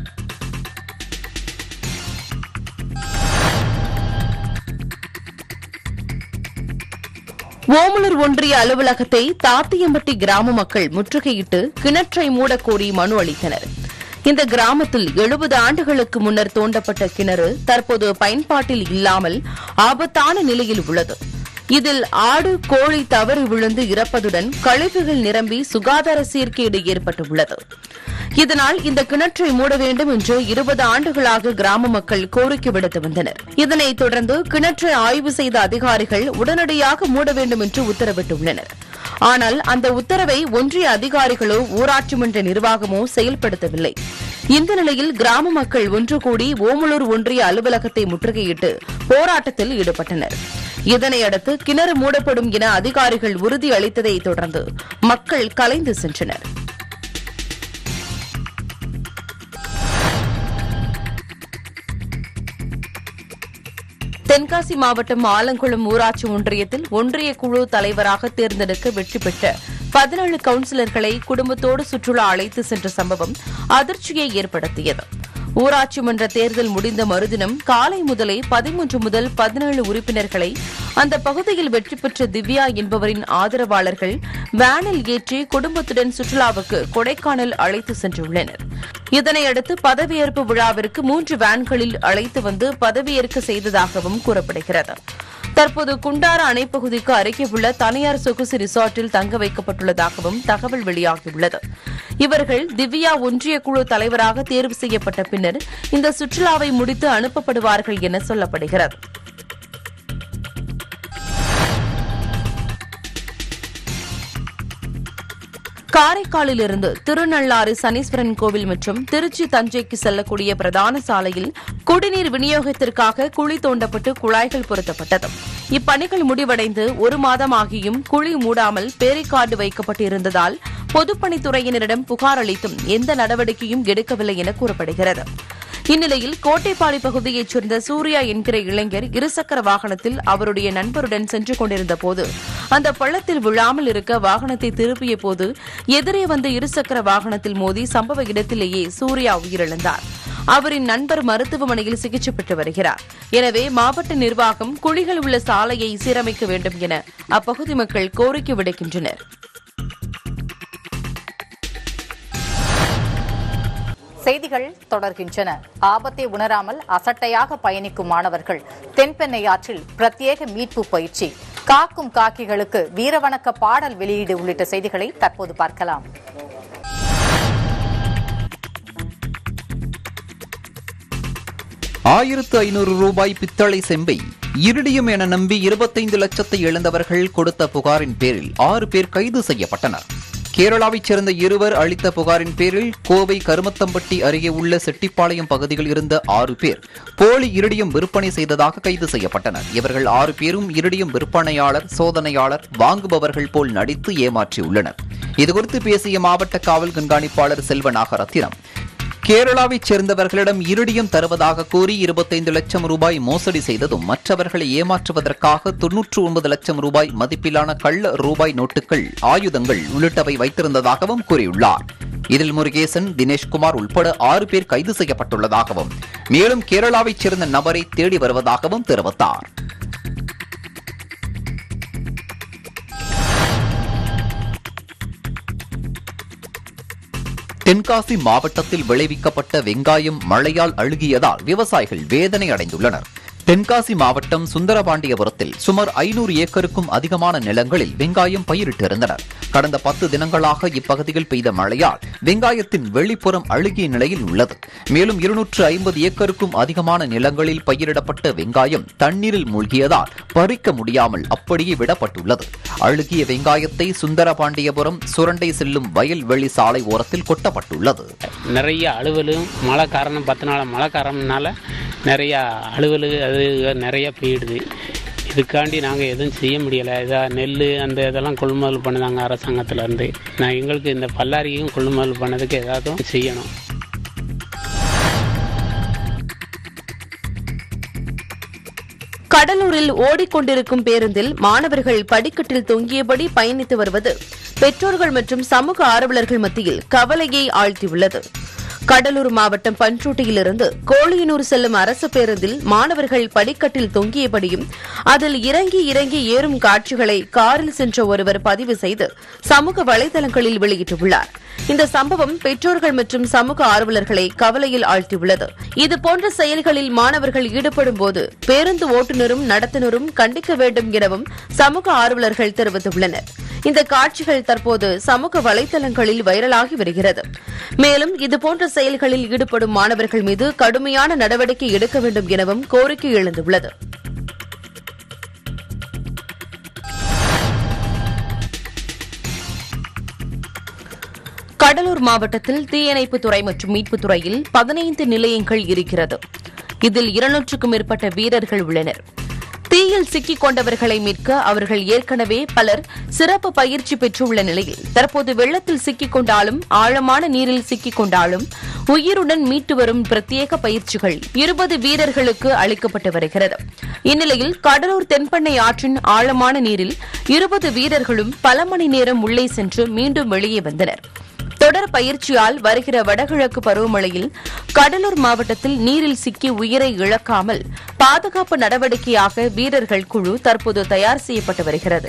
ஓமலூர் ஒன்றிய அலுவலகத்தை தாத்தியம்பட்டி கிராம மக்கள் முற்றுகையிட்டு கிணற்றை மூடக் கோரி மனு அளித்தனர் இந்த கிராமத்தில் எழுபது ஆண்டுகளுக்கு முன்னர் தோண்டப்பட்ட கிணறு தற்போது பயன்பாட்டில் இல்லாமல் ஆபத்தான நிலையில் உள்ளது இதில் ஆடு கோழி தவறி விழுந்து இறப்பதுடன் கழிவுகள் நிரம்பி சுகாதார சீர்கேடு ஏற்பட்டுள்ளது இதனால் இந்த கிணற்றை மூட வேண்டும் என்று இருபது ஆண்டுகளாக கிராம மக்கள் கோரிக்கை விடுத்து வந்தனர் இதனைத் தொடர்ந்து கிணற்றை ஆய்வு செய்த அதிகாரிகள் உடனடியாக மூட வேண்டும் என்று உத்தரவிட்டுள்ளனர் ஆனால் அந்த உத்தரவை ஒன்றிய அதிகாரிகளோ ஊராட்சி மன்ற நிர்வாகமோ செயல்படுத்தவில்லை இந்த நிலையில் கிராம மக்கள் ஒன்று கூடி ஓமலூர் ஒன்றிய அலுவலகத்தை முற்றுகையிட்டு போராட்டத்தில் ஈடுபட்டனர் இதனையடுத்து கிணறு மூடப்படும் என அதிகாரிகள் உறுதி அளித்ததை தொடர்ந்து மக்கள் கலைந்து சென்றனர் தென்காசி மாவட்டம் ஆலங்குளம் ஊராட்சி ஒன்றியத்தில் ஒன்றிய குழு தலைவராக தேர்ந்தெடுக்க வெற்றி பெற்ற பதினேழு கவுன்சிலர்களை குடும்பத்தோடு சுற்றுலா அழைத்து சென்ற சம்பவம் அதிர்ச்சியை ஏற்படுத்தியது ஊராட்சி மன்ற தேர்தல் முடிந்த மறுதினம் காலை முதலே பதிமூன்று முதல் பதினேழு உறுப்பினர்களை அந்த பகுதியில் வெற்றி பெற்ற திவ்யா என்பவரின் ஆதரவாளர்கள் வேனில் ஏற்றி குடும்பத்துடன் சுற்றுலாவுக்கு கொடைக்கானல் அழைத்து சென்றுள்ளனர் இதனையடுத்து பதவியேற்பு விழாவிற்கு மூன்று வேன்களில் அழைத்து வந்து பதவியேற்க செய்ததாகவும் கூறப்படுகிறது தற்போது குண்டார அணைப்பகுதிக்கு அருகே உள்ள தனியார் சொகுசு ரிசார்ட்டில் தங்க வைக்கப்பட்டுள்ளதாகவும் தகவல் வெளியாகியுள்ளது இவர்கள் திவ்யா ஒன்றிய குழு தலைவராக தேர்வு செய்யப்பட்ட பின்னர் இந்த சுற்றுலாவை முடித்து அனுப்பப்படுவார்கள் என சொல்லப்படுகிறது காரைக்காலிலிருந்து திருநள்ளாறு சனீஸ்வரன் கோவில் மற்றும் திருச்சி தஞ்சைக்கு செல்லக்கூடிய பிரதான சாலையில் குடிநீர் விநியோகத்திற்காக குழி தோண்டப்பட்டு குழாய்கள் பொருத்தப்பட்டது இப்பணிகள் முடிவடைந்து ஒரு மாதமாகியும் குழி மூடாமல் பேரிக்கார்டு வைக்கப்பட்டு இருந்ததால் பொதுப்பணித்துறையினரிடம் புகார் அளித்தும் எந்த நடவடிக்கையும் எடுக்கவில்லை என கூறப்படுகிறது இந்நிலையில் கோட்டைப்பாடி பகுதியைச் சேர்ந்த சூர்யா என்கிற இளைஞர் இருசக்கர வாகனத்தில் அவருடைய நண்பருடன் சென்று கொண்டிருந்த போது அந்த பள்ளத்தில் விழாமல் இருக்க வாகனத்தை திருப்பிய போது எதிரே வந்த இருசக்கர வாகனத்தில் மோதி சம்பவ இடத்திலேயே சூர்யா உயிரிழந்தார் அவரின் நண்பர் மருத்துவமனையில் சிகிச்சை பெற்று வருகிறார் எனவே மாவட்ட நிர்வாகம் குழிகள் உள்ள சாலையை சீரமைக்க வேண்டும் என அப்பகுதி மக்கள் கோரிக்கை விடுக்கின்றனர் செய்திகள் தொடர்கின்றன ஆபத்தை உணராமல் அசட்டையாக பயணிக்கும் மாணவர்கள் தென்பெண்ணை ஆற்றில் பிரத்யேக மீட்பு பயிற்சி காக்கும் காக்கிகளுக்கு வீரவணக்க பாடல் வெளியீடு உள்ளிட்ட செய்திகளை தற்போது பார்க்கலாம் ஆயிரத்து ஐநூறு ரூபாய் பித்தளை செம்பை இருடியம் என நம்பி இருபத்தைந்து லட்சத்தை இழந்தவர்கள் கொடுத்த புகாரின் பேரில் ஆறு பேர் கைது செய்யப்பட்டனர் கேரளாவைச் சேர்ந்த இருவர் அளித்த புகாரின் பேரில் கோவை கருமத்தம்பட்டி அருகே உள்ள செட்டிப்பாளையம் பகுதியில் இருந்த ஆறு பேர் போலி இருடியம் விற்பனை செய்ததாக கைது செய்யப்பட்டனர் இவர்கள் ஆறு பேரும் இருடியம் விற்பனையாளர் சோதனையாளர் வாங்குபவர்கள் போல் நடித்து ஏமாற்றியுள்ளனர் இதுகுறித்து பேசிய மாவட்ட காவல் கண்காணிப்பாளர் செல்வ நாகரத்தினம் கேரளாவைச் சேர்ந்தவர்களிடம் இருடியம் தருவதாக கூறி இருபத்தைந்து லட்சம் ரூபாய் மோசடி செய்ததும் மற்றவர்களை ஏமாற்றுவதற்காக தொன்னூற்று ஒன்பது லட்சம் ரூபாய் மதிப்பிலான கள்ள ரூபாய் நோட்டுகள் ஆயுதங்கள் உள்ளிட்டவை வைத்திருந்ததாகவும் கூறியுள்ளார் இதில் முருகேசன் தினேஷ்குமார் உட்பட ஆறு பேர் கைது செய்யப்பட்டுள்ளதாகவும் மேலும் கேரளாவைச் சேர்ந்த நபரை தேடி வருவதாகவும் தெரிவித்தார் தென்காசி மாவட்டத்தில் விளைவிக்கப்பட்ட வெங்காயம் மழையால் அழுகியதால் விவசாயிகள் வேதனை அடைந்துள்ளனர் தென்காசி மாவட்டம் சுந்தரபாண்டியபுரத்தில் சுமார் ஐநூறு ஏக்கருக்கும் அதிகமான நிலங்களில் வெங்காயம் பயிரிட்டிருந்தனர் கடந்த பத்து தினங்களாக இப்பகுதியில் பெய்த மழையால் வெங்காயத்தின் வெளிப்புறம் அழுகிய நிலையில் உள்ளது மேலும் இருநூற்று ஐம்பது ஏக்கருக்கும் அதிகமான நிலங்களில் பயிரிடப்பட்ட வெங்காயம் தண்ணீரில் மூழ்கியதால் பறிக்க முடியாமல் அப்படியே விடப்பட்டுள்ளது அழுகிய வெங்காயத்தை சுந்தரபாண்டியபுரம் சுரண்டை செல்லும் வயல்வெளி சாலை ஓரத்தில் கொட்டப்பட்டுள்ளது நிறைய அலுவலும் மழை காரணம் பத்து நாள் மழை காரணம்னால நிறையா அலுவலு அது நிறைய போயிடுது இதுக்காண்டி நாங்கள் எதுவும் செய்ய முடியலை இதா நெல் அந்த இதெல்லாம் கொள்முதல் பண்ணுதாங்க அரசாங்கத்திலேருந்து நான் எங்களுக்கு இந்த பல்லாரியும் கொள்முதல் பண்ணதுக்கு ஏதாவது செய்யணும் கடலூரில் ஓடிக்கொண்டிருக்கும் பேருந்தில் மாணவர்கள் படிக்கட்டில் தொங்கியபடி பயணித்து வருவது பெற்றோர்கள் மற்றும் சமூக ஆர்வலர்கள் மத்தியில் கவலையை ஆழ்த்தியுள்ளது கடலூர் மாவட்டம் பன்ருட்டியிலிருந்து கோழியனூர் செல்லும் அரசு பேருந்தில் மாணவர்கள் படிக்கட்டில் தொங்கியபடியும் அதில் இறங்கி இறங்கி ஏறும் காட்சிகளை காரில் சென்ற ஒருவர் பதிவு செய்து சமூக வலைதளங்களில் வெளியிட்டுள்ளார் இந்த சம்பவம் பெற்றோர்கள் மற்றும் சமூக ஆர்வலர்களை கவலையில் ஆழ்த்தியுள்ளது இதுபோன்ற செயல்களில் மாணவர்கள் ஈடுபடும் போது பேருந்து ஓட்டுநரும் நடத்துனரும் கண்டிக்க வேண்டும் எனவும் சமூக ஆர்வலர்கள் தெரிவித்துள்ளனர் இந்த காட்சிகள் தற்போது சமூக வலைதளங்களில் வைரலாகி வருகிறது மேலும் இதுபோன்ற செயல்களில் ஈடுபடும் மாணவர்கள் மீது கடுமையான நடவடிக்கை எடுக்க வேண்டும் எனவும் கோரிக்கை எழுந்துள்ளது கடலூர் மாவட்டத்தில் தீயணைப்புத் துறை மற்றும் மீட்புத் துறையில் பதினைந்து நிலையங்கள் இருக்கிறது இதில் இருநூற்றுக்கும் மேற்பட்ட வீரர்கள் உள்ளனர் தீயில் சிக்கிக் கொண்டவர்களை மீட்க அவர்கள் ஏற்கனவே பலர் சிறப்பு பயிற்சி பெற்றுள்ள நிலையில் தற்போது வெள்ளத்தில் சிக்கிக் கொண்டாலும் ஆழமான நீரில் சிக்கிக் கொண்டாலும் உயிருடன் மீட்டு வரும் பிரத்யேக பயிற்சிகள் இருபது வீரர்களுக்கு அளிக்கப்பட்டு வருகிறது இந்நிலையில் கடலூர் தென்பண்ணை ஆற்றின் ஆழமான நீரில் இருபது வீரர்களும் பல மணி நேரம் உள்ளே சென்று மீண்டும் வெளியே வந்தனர் தொடர் பயிற்சியால் வருகிற வடகிழக்கு பருவமழையில் கடலூர் மாவட்டத்தில் நீரில் சிக்கி உயிரை இழக்காமல் பாதுகாப்பு நடவடிக்கையாக வீரர்கள் குழு தற்போது தயார் செய்யப்பட்டு வருகிறது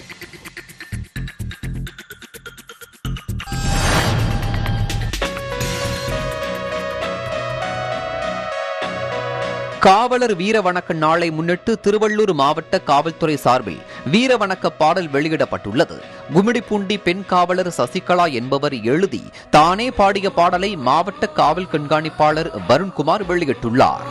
காவலர் வீர வணக்க நாளை முன்னிட்டு திருவள்ளூர் மாவட்ட காவல்துறை சார்பில் வீர வணக்க பாடல் வெளியிடப்பட்டுள்ளது கும்மிடிப்பூண்டி பெண் காவலர் சசிகலா என்பவர் எழுதி தானே பாடிய பாடலை மாவட்ட காவல் கண்காணிப்பாளர் வருண்குமார் வெளியிட்டுள்ளார்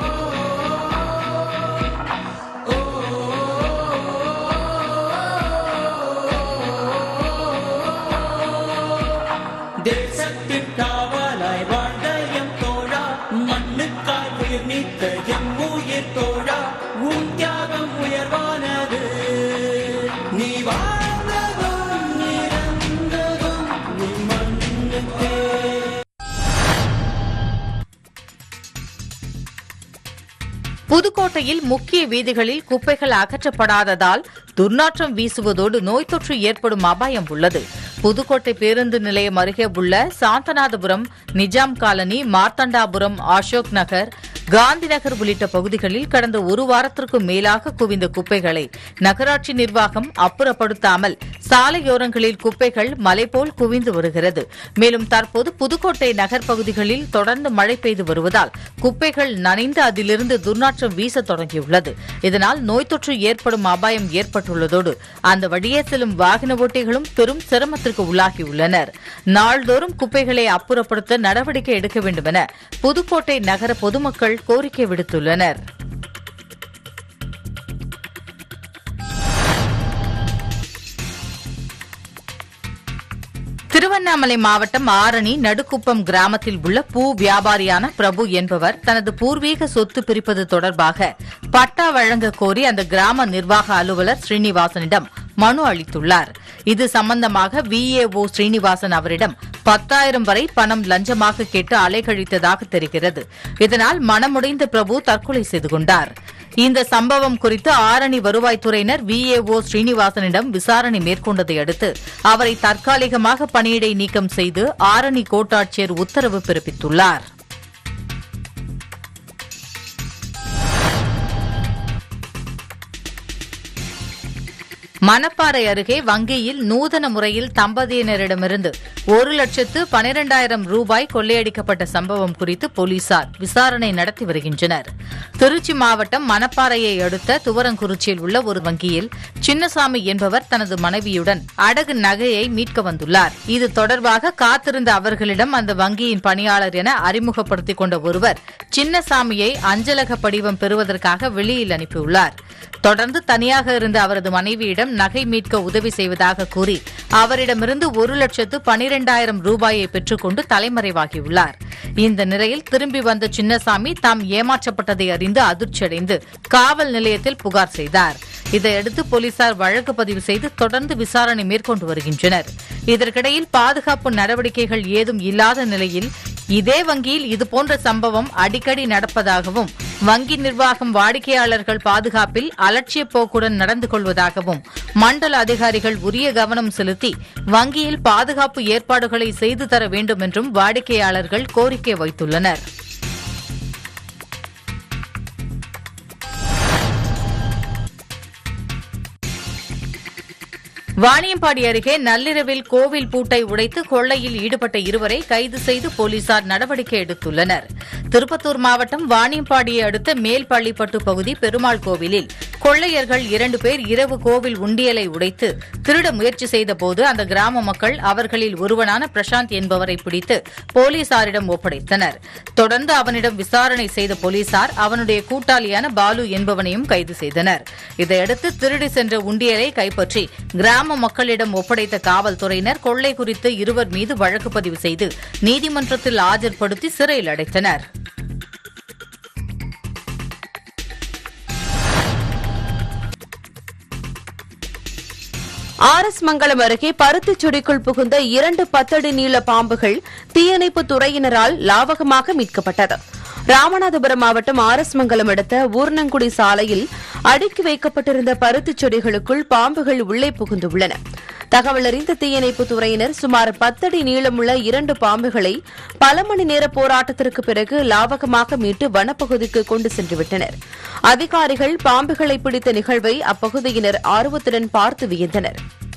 தேசத்தின் காவலாய் வாழ்ந்த எம் தோழா மண்ணுக்காய் உயிர் நீத்த எம் உயிர் தோழா உன் தியாகம் உயர்வானது நீ வாழ்ந்ததும் இறந்ததும் உன் மண்ணுக்கே புதுக்கோட்டையில் முக்கிய வீதிகளில் குப்பைகள் அகற்றப்படாததால் துர்நாற்றம் வீசுவதோடு நோய் தொற்று ஏற்படும் அபாயம் உள்ளது புதுக்கோட்டை பேருந்து நிலையம் அருகே உள்ள சாந்தநாதபுரம் நிஜாம் காலனி மார்த்தண்டாபுரம் அசோக் நகர் காந்தி நகர் உள்ளிட்ட பகுதிகளில் கடந்த ஒரு வாரத்திற்கும் மேலாக குவிந்த குப்பைகளை நகராட்சி நிர்வாகம் அப்புறப்படுத்தாமல் சாலையோரங்களில் குப்பைகள் மலை போல் குவிந்து வருகிறது மேலும் தற்போது புதுக்கோட்டை நகர் பகுதிகளில் தொடர்ந்து மழை பெய்து வருவதால் குப்பைகள் நனைந்து அதிலிருந்து துர்நாற்றம் வீச தொடங்கியுள்ளது இதனால் நோய் தொற்று ஏற்படும் அபாயம் ஏற்பட்டுள்ளதோடு அந்த வழியே செல்லும் வாகன ஓட்டிகளும் பெரும் சிரமத்திற்கு உள்ளாகியுள்ளனர் நாள்தோறும் குப்பைகளை அப்புறப்படுத்த நடவடிக்கை எடுக்க வேண்டும் என புதுக்கோட்டை நகர பொதுமக்கள் கோரிக்கை விடுத்துள்ளனர் திருவண்ணாமலை மாவட்டம் ஆரணி நடுக்குப்பம் கிராமத்தில் உள்ள பூ வியாபாரியான பிரபு என்பவர் தனது பூர்வீக சொத்து பிரிப்பது தொடர்பாக பட்டா வழங்க கோரி அந்த கிராம நிர்வாக அலுவலர் ஸ்ரீனிவாசனிடம் மனு அளித்துள்ளார் இது சம்பந்தமாக விஏஓ ஸ்ரீனிவாசன் அவரிடம் பத்தாயிரம் வரை பணம் லஞ்சமாக கேட்டு அலைகழித்ததாக தெரிகிறது இதனால் மனமுடைந்த பிரபு தற்கொலை செய்து கொண்டார் இந்த சம்பவம் குறித்து ஆரணி வருவாய்த்துறையினர் விஏஓ ஸ்ரீனிவாசனிடம் விசாரணை மேற்கொண்டதை அடுத்து அவரை தற்காலிகமாக பணியிடை நீக்கம் செய்து ஆரணி கோட்டாட்சியர் உத்தரவு பிறப்பித்துள்ளார் மணப்பாறை அருகே வங்கியில் நூதன முறையில் தம்பதியினரிடமிருந்து ஒரு லட்சத்து பனிரெண்டாயிரம் ரூபாய் கொள்ளையடிக்கப்பட்ட சம்பவம் குறித்து போலீசார் விசாரணை நடத்தி வருகின்றனர் திருச்சி மாவட்டம் மணப்பாறையை அடுத்த துவரங்குறிச்சியில் உள்ள ஒரு வங்கியில் சின்னசாமி என்பவர் தனது மனைவியுடன் அடகு நகையை மீட்க வந்துள்ளார் இது தொடர்பாக காத்திருந்த அவர்களிடம் அந்த வங்கியின் பணியாளர் என அறிமுகப்படுத்திக் கொண்ட ஒருவர் சின்னசாமியை அஞ்சலக படிவம் பெறுவதற்காக வெளியில் அனுப்பியுள்ளார் தொடர்ந்து தனியாக இருந்த அவரது மனைவியிடம் நகை மீட்க உதவி செய்வதாக கூறி அவரிடமிருந்து ஒரு லட்சத்து பனிரெண்டாயிரம் ரூபாயை பெற்றுக்கொண்டு தலைமறைவாகியுள்ளார் இந்த நிலையில் திரும்பி வந்த சின்னசாமி தாம் ஏமாற்றப்பட்டதை அறிந்து அதிர்ச்சியடைந்து காவல் நிலையத்தில் புகார் செய்தார் இதையடுத்து போலீசார் வழக்கு பதிவு செய்து தொடர்ந்து விசாரணை மேற்கொண்டு வருகின்றனர் இதற்கிடையில் பாதுகாப்பு நடவடிக்கைகள் ஏதும் இல்லாத நிலையில் இதே வங்கியில் இதுபோன்ற சம்பவம் அடிக்கடி நடப்பதாகவும் வங்கி நிர்வாகம் வாடிக்கையாளர்கள் பாதுகாப்பில் அலட்சிய போக்குடன் நடந்து கொள்வதாகவும் மண்டல அதிகாரிகள் உரிய கவனம் செலுத்தி வங்கியில் பாதுகாப்பு ஏற்பாடுகளை செய்து தர வேண்டும் என்றும் வாடிக்கையாளர்கள் கோரிக்கை வைத்துள்ளனர் வாணியம்பாடி அருகே நள்ளிரவில் கோவில் பூட்டை உடைத்து கொள்ளையில் ஈடுபட்ட இருவரை கைது செய்து போலீசார் நடவடிக்கை எடுத்துள்ளனர் திருப்பத்தூர் மாவட்டம் வாணியம்பாடியை அடுத்த மேல்பள்ளிப்பட்டு பகுதி பெருமாள் கோவிலில் கொள்ளையர்கள் இரண்டு பேர் இரவு கோவில் உண்டியலை உடைத்து திருட முயற்சி செய்தபோது அந்த கிராம மக்கள் அவர்களில் ஒருவனான பிரசாந்த் என்பவரை பிடித்து போலீசாரிடம் ஒப்படைத்தனர் தொடர்ந்து அவனிடம் விசாரணை செய்த போலீசார் அவனுடைய கூட்டாளியான பாலு என்பவனையும் கைது செய்தனர் இதையடுத்து திருடி சென்ற உண்டியலை கைப்பற்றி கிராம மக்களிடம் ஒப்படைத்த காவல்துறையினர் கொள்ளை குறித்து இருவர் மீது வழக்கு பதிவு செய்து நீதிமன்றத்தில் ஆஜர்படுத்தி சிறையில் அடைத்தனர் ஆர் எஸ் மங்கலம் அருகே பருத்திச் செடிக்குள் புகுந்த இரண்டு பத்தடி நீள பாம்புகள் தீயணைப்பு துறையினரால் லாவகமாக மீட்கப்பட்டது ராமநாதபுரம் மாவட்டம் ஆர் எஸ் மங்கலம் அடுத்த ஊர்னங்குடி சாலையில் அடுக்கி வைக்கப்பட்டிருந்த பருத்திச் செடிகளுக்குள் பாம்புகள் உள்ளே புகுந்துள்ளன தகவல் அறிந்த தீயணைப்பு துறையினர் சுமார் பத்தடி நீளமுள்ள இரண்டு பாம்புகளை பல மணி நேர போராட்டத்திற்கு பிறகு லாவகமாக மீட்டு வனப்பகுதிக்கு கொண்டு சென்றுவிட்டனர் அதிகாரிகள் பாம்புகளை பிடித்த நிகழ்வை அப்பகுதியினர் ஆர்வத்துடன் பார்த்து வியந்தனர்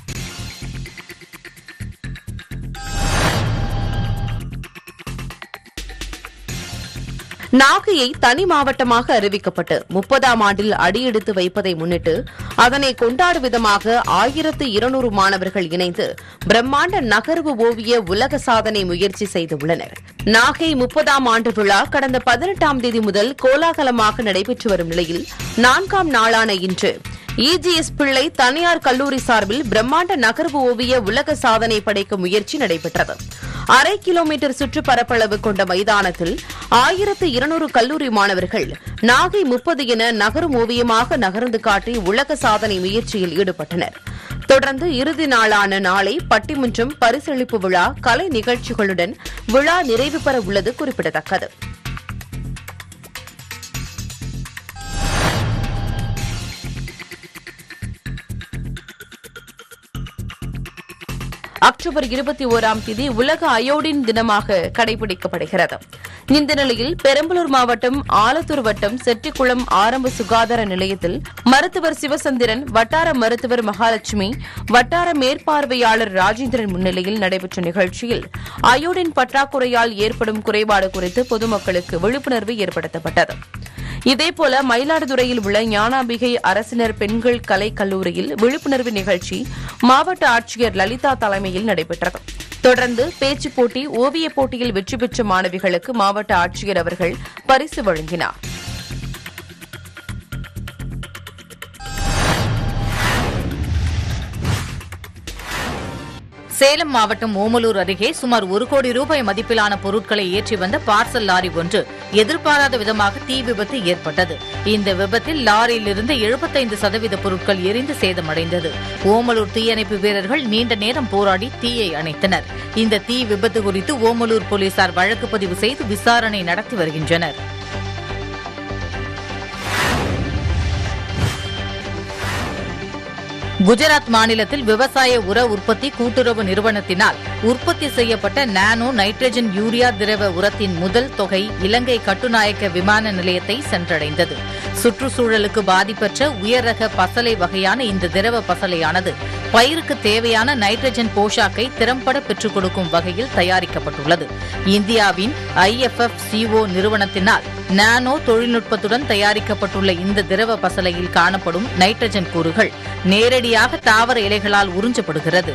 நாகையை தனி மாவட்டமாக அறிவிக்கப்பட்டு முப்பதாம் ஆண்டில் அடியெடுத்து வைப்பதை முன்னிட்டு அதனை கொண்டாடும் விதமாக ஆயிரத்து இருநூறு மாணவர்கள் இணைந்து பிரம்மாண்ட நகர்வு ஓவிய உலக சாதனை முயற்சி செய்துள்ளனர் நாகை முப்பதாம் ஆண்டு விழா கடந்த பதினெட்டாம் தேதி முதல் கோலாகலமாக நடைபெற்று வரும் நிலையில் நான்காம் நாளான இன்று இஜிஎஸ் பிள்ளை தனியார் கல்லூரி சார்பில் பிரம்மாண்ட நகர்வு ஓவிய உலக சாதனை படைக்கும் முயற்சி நடைபெற்றது அரை கிலோமீட்டர் சுற்றுப்பரப்பளவு கொண்ட மைதானத்தில் ஆயிரத்து இருநூறு கல்லூரி மாணவர்கள் நாகை முப்பது என நகரும் ஓவியமாக நகர்ந்து காட்டி உலக சாதனை முயற்சியில் ஈடுபட்டனர் தொடர்ந்து இறுதி நாளான நாளை பட்டிமன்றம் பரிசளிப்பு விழா கலை நிகழ்ச்சிகளுடன் விழா நிறைவு பெற உள்ளது குறிப்பிடத்தக்கது அக்டோபர் இருபத்தி ஓராம் தேதி உலக அயோடின் தினமாக கடைபிடிக்கப்படுகிறது இந்த நிலையில் பெரம்பலூர் மாவட்டம் ஆலத்தூர் வட்டம் செட்டிக்குளம் ஆரம்ப சுகாதார நிலையத்தில் மருத்துவர் சிவசந்திரன் வட்டார மருத்துவர் மகாலட்சுமி வட்டார மேற்பார்வையாளர் ராஜேந்திரன் முன்னிலையில் நடைபெற்ற நிகழ்ச்சியில் அயோடின் பற்றாக்குறையால் ஏற்படும் குறைபாடு குறித்து பொதுமக்களுக்கு விழிப்புணர்வு ஏற்படுத்தப்பட்டது இதேபோல மயிலாடுதுறையில் உள்ள ஞானாம்பிகை அரசினர் பெண்கள் கலை கல்லூரியில் விழிப்புணர்வு நிகழ்ச்சி மாவட்ட ஆட்சியர் லலிதா தலைமையில் நடைபெற்றது தொடர்ந்து பேச்சுப் போட்டி ஓவியப் போட்டியில் வெற்றி பெற்ற மாணவிகளுக்கு மாவட்ட ஆட்சியர் அவர்கள் பரிசு வழங்கினார் சேலம் மாவட்டம் ஓமலூர் அருகே சுமார் ஒரு கோடி ரூபாய் மதிப்பிலான பொருட்களை ஏற்றி வந்த பார்சல் லாரி ஒன்று எதிர்பாராத விதமாக தீ விபத்து ஏற்பட்டது இந்த விபத்தில் லாரியிலிருந்து எழுபத்தைந்து சதவீத பொருட்கள் எரிந்து சேதமடைந்தது ஓமலூர் தீயணைப்பு வீரர்கள் நீண்ட நேரம் போராடி தீயை அணைத்தனர் இந்த தீ விபத்து குறித்து ஓமலூர் போலீசார் வழக்கு பதிவு செய்து விசாரணை நடத்தி வருகின்றனர் குஜராத் மாநிலத்தில் விவசாய உர உற்பத்தி கூட்டுறவு நிறுவனத்தினால் உற்பத்தி செய்யப்பட்ட நானோ நைட்ரஜன் யூரியா திரவ உரத்தின் முதல் தொகை இலங்கை கட்டுநாயக்க விமான நிலையத்தை சென்றடைந்தது சுற்றுச்சூழலுக்கு பாதிப்பற்ற உயர் ரக பசலை வகையான இந்த திரவ பசலையானது பயிருக்கு தேவையான நைட்ரஜன் போஷாக்கை திறம்பட பெற்றுக் கொடுக்கும் வகையில் தயாரிக்கப்பட்டுள்ளது இந்தியாவின் ஐஎஃப்எஃப் சிஓ நிறுவனத்தினால் நானோ தொழில்நுட்பத்துடன் தயாரிக்கப்பட்டுள்ள இந்த திரவ பசலையில் காணப்படும் நைட்ரஜன் கூறுகள் நேரடியாக தாவர இலைகளால் உறிஞ்சப்படுகிறது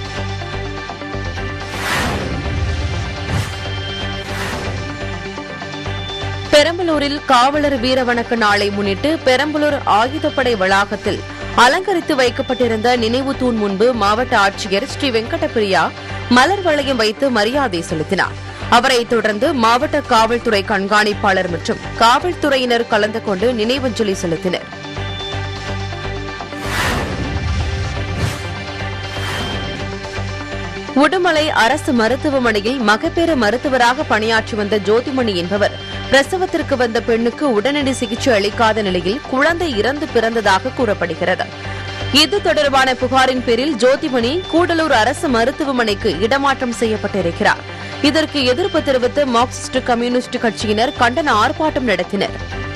பெரம்பலூரில் காவலர் வீர வணக்க நாளை முன்னிட்டு பெரம்பலூர் ஆயுதப்படை வளாகத்தில் அலங்கரித்து வைக்கப்பட்டிருந்த நினைவு தூண் முன்பு மாவட்ட ஆட்சியர் ஸ்ரீ வெங்கடபிரியா மலர் வளையம் வைத்து மரியாதை செலுத்தினார் அவரைத் தொடர்ந்து மாவட்ட காவல்துறை கண்காணிப்பாளர் மற்றும் காவல்துறையினர் கலந்து கொண்டு நினைவஞ்சலி செலுத்தினர் உடுமலை அரசு மருத்துவமனையில் மகப்பேறு மருத்துவராக பணியாற்றி வந்த ஜோதிமணி என்பவர் பிரசவத்திற்கு வந்த பெண்ணுக்கு உடனடி சிகிச்சை அளிக்காத நிலையில் குழந்தை இறந்து பிறந்ததாக கூறப்படுகிறது இது தொடர்பான புகாரின் பேரில் ஜோதிமணி கூடலூர் அரசு மருத்துவமனைக்கு இடமாற்றம் செய்யப்பட்டிருக்கிறார் இதற்கு எதிர்ப்பு தெரிவித்து மார்க்சிஸ்ட் கம்யூனிஸ்ட் கட்சியினர் கண்டன ஆர்ப்பாட்டம் நடத்தினர்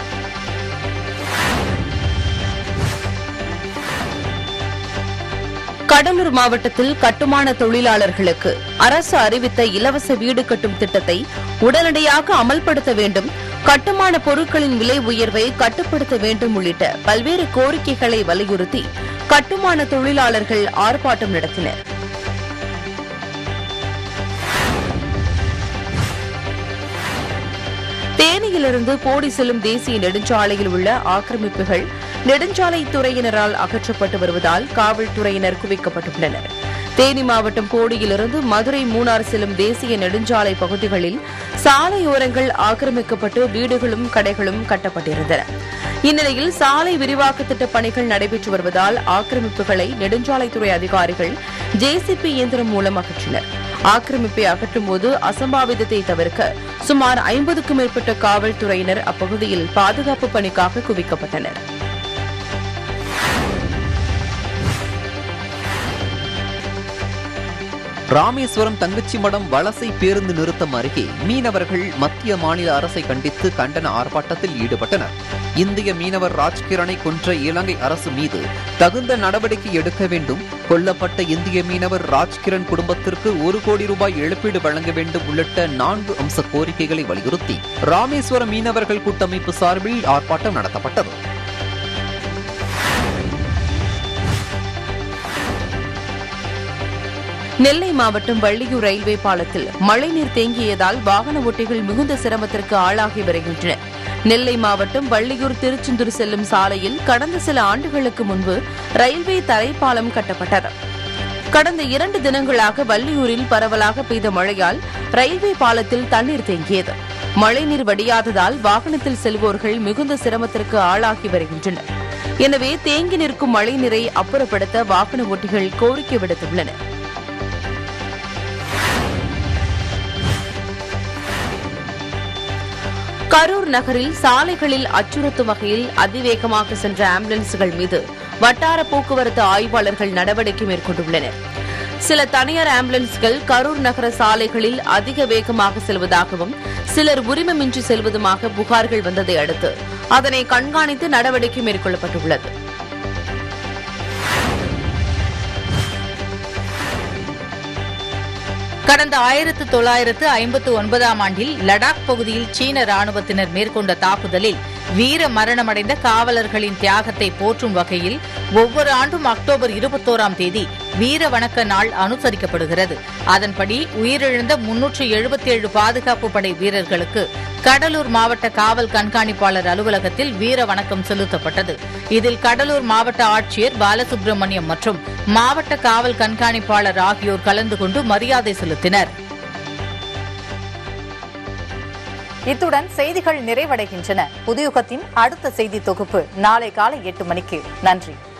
கடலூர் மாவட்டத்தில் கட்டுமான தொழிலாளர்களுக்கு அரசு அறிவித்த இலவச வீடு கட்டும் திட்டத்தை உடனடியாக அமல்படுத்த வேண்டும் கட்டுமான பொருட்களின் விலை உயர்வை கட்டுப்படுத்த வேண்டும் உள்ளிட்ட பல்வேறு கோரிக்கைகளை வலியுறுத்தி கட்டுமான தொழிலாளர்கள் ஆர்ப்பாட்டம் நடத்தினர் தேனியிலிருந்து போடி செல்லும் தேசிய நெடுஞ்சாலையில் உள்ள ஆக்கிரமிப்புகள் நெடுஞ்சாலை துறையினரால் அகற்றப்பட்டு வருவதால் காவல்துறையினர் குவிக்கப்பட்டுள்ளனர் தேனி மாவட்டம் போடியிலிருந்து மதுரை மூணார் செல்லும் தேசிய நெடுஞ்சாலை பகுதிகளில் சாலையோரங்கள் ஆக்கிரமிக்கப்பட்டு வீடுகளும் கடைகளும் கட்டப்பட்டிருந்தன இந்நிலையில் சாலை விரிவாக்க திட்டப் பணிகள் நடைபெற்று வருவதால் ஆக்கிரமிப்புகளை நெடுஞ்சாலைத்துறை அதிகாரிகள் ஜேசிபி இயந்திரம் மூலம் அகற்றினர் ஆக்கிரமிப்பை அகற்றும் போது அசம்பாவிதத்தை தவிர்க்க சுமார் ஐம்பதுக்கும் மேற்பட்ட காவல்துறையினர் அப்பகுதியில் பாதுகாப்பு பணிக்காக குவிக்கப்பட்டனர் ராமேஸ்வரம் தங்கச்சி மடம் வலசை பேருந்து நிறுத்தம் அருகே மீனவர்கள் மத்திய மாநில அரசை கண்டித்து கண்டன ஆர்ப்பாட்டத்தில் ஈடுபட்டனர் இந்திய மீனவர் ராஜ்கிரனை கொன்ற இலங்கை அரசு மீது தகுந்த நடவடிக்கை எடுக்க வேண்டும் கொல்லப்பட்ட இந்திய மீனவர் ராஜ்கிரண் குடும்பத்திற்கு ஒரு கோடி ரூபாய் இழப்பீடு வழங்க வேண்டும் உள்ளிட்ட நான்கு அம்ச கோரிக்கைகளை வலியுறுத்தி ராமேஸ்வரம் மீனவர்கள் கூட்டமைப்பு சார்பில் ஆர்ப்பாட்டம் நடத்தப்பட்டது நெல்லை மாவட்டம் வள்ளியூர் ரயில்வே பாலத்தில் மழைநீர் தேங்கியதால் வாகன ஓட்டிகள் மிகுந்த சிரமத்திற்கு ஆளாகி வருகின்றனர் நெல்லை மாவட்டம் வள்ளியூர் திருச்செந்தூர் செல்லும் சாலையில் கடந்த சில ஆண்டுகளுக்கு முன்பு ரயில்வே தரைப்பாலம் கட்டப்பட்டது கடந்த இரண்டு தினங்களாக வள்ளியூரில் பரவலாக பெய்த மழையால் ரயில்வே பாலத்தில் தண்ணீர் தேங்கியது மழைநீர் வடியாததால் வாகனத்தில் செல்வோர்கள் மிகுந்த சிரமத்திற்கு ஆளாகி வருகின்றனர் எனவே தேங்கி நிற்கும் மழைநீரை அப்புறப்படுத்த வாகன ஓட்டிகள் கோரிக்கை விடுத்துள்ளனர் கரூர் நகரில் சாலைகளில் அச்சுறுத்தும் வகையில் அதிவேகமாக சென்ற ஆம்புலன்ஸ்கள் மீது வட்டார போக்குவரத்து ஆய்வாளர்கள் நடவடிக்கை மேற்கொண்டுள்ளனர் சில தனியார் ஆம்புலன்ஸ்கள் கரூர் நகர சாலைகளில் அதிக வேகமாக செல்வதாகவும் சிலர் உரிமமின்றி செல்வதுமாக புகார்கள் வந்ததை அடுத்து அதனை கண்காணித்து நடவடிக்கை மேற்கொள்ளப்பட்டுள்ளது கடந்த ஆயிரத்து தொள்ளாயிரத்து ஐம்பத்து ஒன்பதாம் ஆண்டில் லடாக் பகுதியில் சீன ராணுவத்தினர் மேற்கொண்ட தாக்குதலில் வீர மரணமடைந்த காவலர்களின் தியாகத்தை போற்றும் வகையில் ஒவ்வொரு ஆண்டும் அக்டோபர் இருபத்தோராம் தேதி வீர வணக்க நாள் அனுசரிக்கப்படுகிறது அதன்படி உயிரிழந்த முன்னூற்று எழுபத்தேழு பாதுகாப்பு படை வீரர்களுக்கு கடலூர் மாவட்ட காவல் கண்காணிப்பாளர் அலுவலகத்தில் வீர வணக்கம் செலுத்தப்பட்டது இதில் கடலூர் மாவட்ட ஆட்சியர் பாலசுப்ரமணியம் மற்றும் மாவட்ட காவல் கண்காணிப்பாளர் ஆகியோர் கலந்து கொண்டு மரியாதை செலுத்தினர் இத்துடன் செய்திகள் நிறைவடைகின்றன புதியுகத்தின் அடுத்த செய்தி தொகுப்பு நாளை காலை எட்டு மணிக்கு நன்றி